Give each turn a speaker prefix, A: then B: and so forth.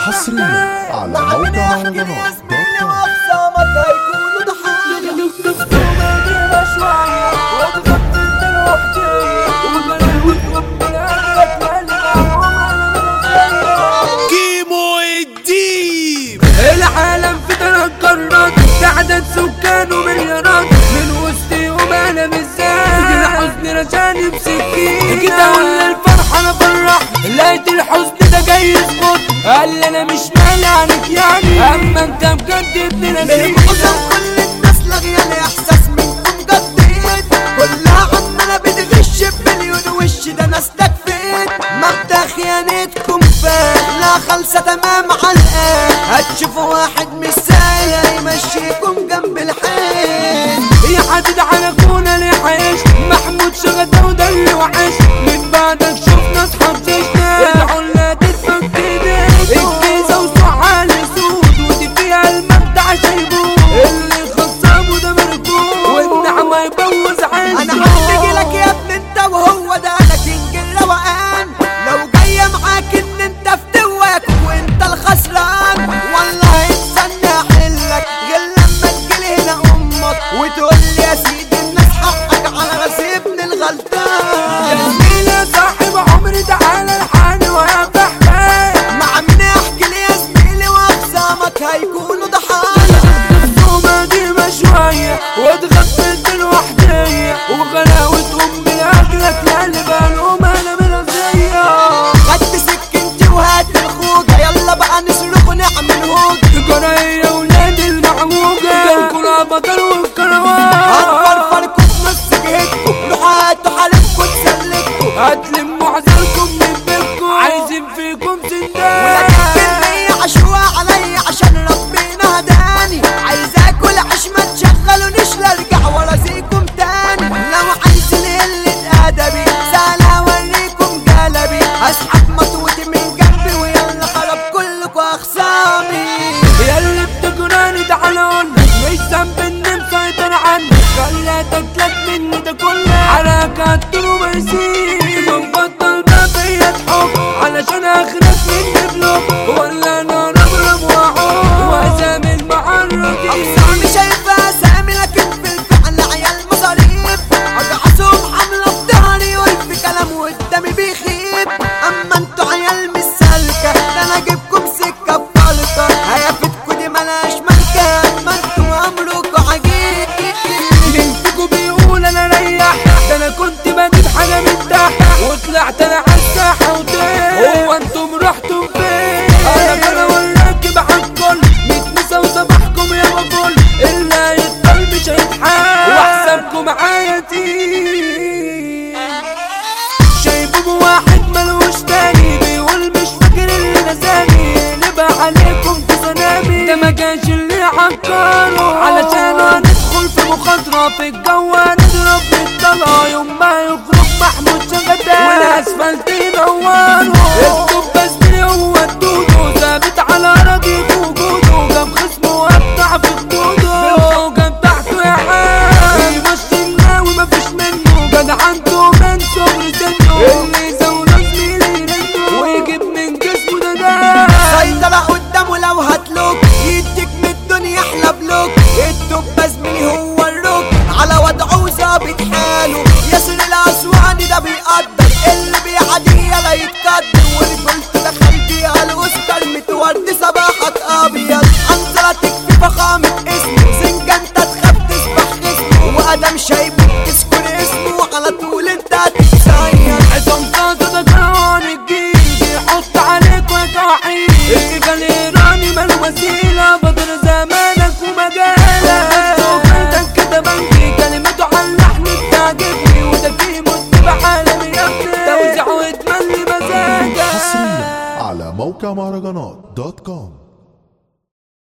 A: حصريا على موقع مهرجانات دوت كوم
B: كيمو الديب
C: العالم في ثلاث قارات تعداد سكانه مليارات من وسطهم انا بالذات كده حزن رجاني بسكين كده ولا الفرحة انا فرح لقيت الحزن ده جاي يسقط قال لي انا مش مالي عنك يعني اما انت بجد ابن نسيم
D: قسم كل الناس لغياني احساس منكم جديد كلها عمالة بتغش بمليون وش ده ناس تكفيت مبدأ خيانتكم فات لا خالصة تمام على الآن هتشوفوا واحد مش سايق يمشيكم جنب الحين
C: يا حدد على كونا ليه عايش محمود شغل وده اللي وحش من بعدك شفنا اصحاب جيشنا العلا تتفك ايديكوا الجيزة وسعال سود ودي فيها المبدع شايبوه اللي خصابه ده مركوب والنعمة يبوظ عيشه
D: انا هحتاج لك يا ابن انت وهو ده انا كينج الروقان لو جاية معاك ان انت فتواك وانت الخسران والله استنى احلك غير لما تجيلي هنا امك وتقول لي يا سيدي الناس حقك على راس ابن الغلطان
C: جميل يا صاحب عمري تعالى الحاني ويا فحمان
D: مع مين احكي لي يا زميلي واقسامك هيكونوا ضحايا
C: الخصومة دي شوية واتغفلت الوحدية وغلاوة أمي لأجلك لقلب الأم أنا مرضية
D: خدت سكنتي وهات الخوجة يلا بقى نصرخ ونعمل هوجة
C: الجراية ولاد المعوجة الكرة بطل والكروان
D: هنفرفركم في نص جهتكم روحوا هاتوا حالفكم تسلكوا
C: هتلموا عزلكم من بيتكم عايزين فيكم
D: ولكن
C: سندان
D: كمية عشوة عليا عشان ربنا هداني عايز اكل عيش ما تشغلونيش لا ارجع ورا زيكم تاني لو عايزين قلة ادبي سهل اوريكم جلبي اسحب مطوتي من جنبي ويلا خرب كلكوا اخصامي
C: ياللي بتجراني تعالى اقولك مش ذنب اني مسيطر عنك خليتك لك مني ده كله على كتر ومسير بنبطل ما فيا تحب علشان اخرك مني بلوك ولا انا رمرم واعوق واسامي المعرضين
D: اقصى مش شايفة سامي لكن في الفعل عيال مصاريف اجعصهم حملة في ظهري والف كلام قدامي بيخيب اما انتوا عيال مش سالكة ده انا اجيبكم سكة بفلقة هيافتكوا دي ملهاش ملكة اما انتوا امركوا عجيب
C: منكوا بيقول انا ريح ده انا كنت بجيب حاجه من تحت وطلعت انا على الساحه وتاه هو انتم رحتم فين انا كده والراكب عالكل متنسى وصباحكم يا بقول اللي هيضل مش هيتحال واحسابكم معايا تقيل شايفه واحد ملوش تاني بيقول مش فاكر اللي نساني نبقى عليكم في سنامي ده ما كانش اللي عكره علشان هندخل في مخاطرة في الجو هنضرب بالطلع يوم ما يخرج محمود شغدان والاسفلت ينوره الدب بس هو الدودو ثابت على راضيته وجوده جاب خصمه وقطع في خدوده بالفوجة بتاعته يا حاج بيمشي الناوي مفيش منه جدع عنده من صغر سنه اللي يزوله زميلي يرنه ويجيب من جسمه ده ده
D: سيطرة قدامه لو هتلوك يديك من الدنيا احلى بلوك الدب زميلي هو الروك على وضعه وظابط حاله ياسر الاسواني ده بيقدر اللي بيعدي لا يتقدر ورجولته دخل بيها الاوسكار متورد صباحك ابيض انظرة تكفي فخامة اسمه زنجة انت تخاف تسبح اسمه وادم شايبك تذكر اسمه على طول انت هتتصير
C: عصام صاصة ده كروان الجيل يحط عليك وكوحيد الرجال ايراني ماله وسيلة بدر زمانك ومجالك صوتك كده بنكي كلمته على اللحن بتعجبني وده كيمو اتبع عالمي يا ابني توزيع وتملي مزاجك
A: حصريا على موقع مهرجانات دوت كوم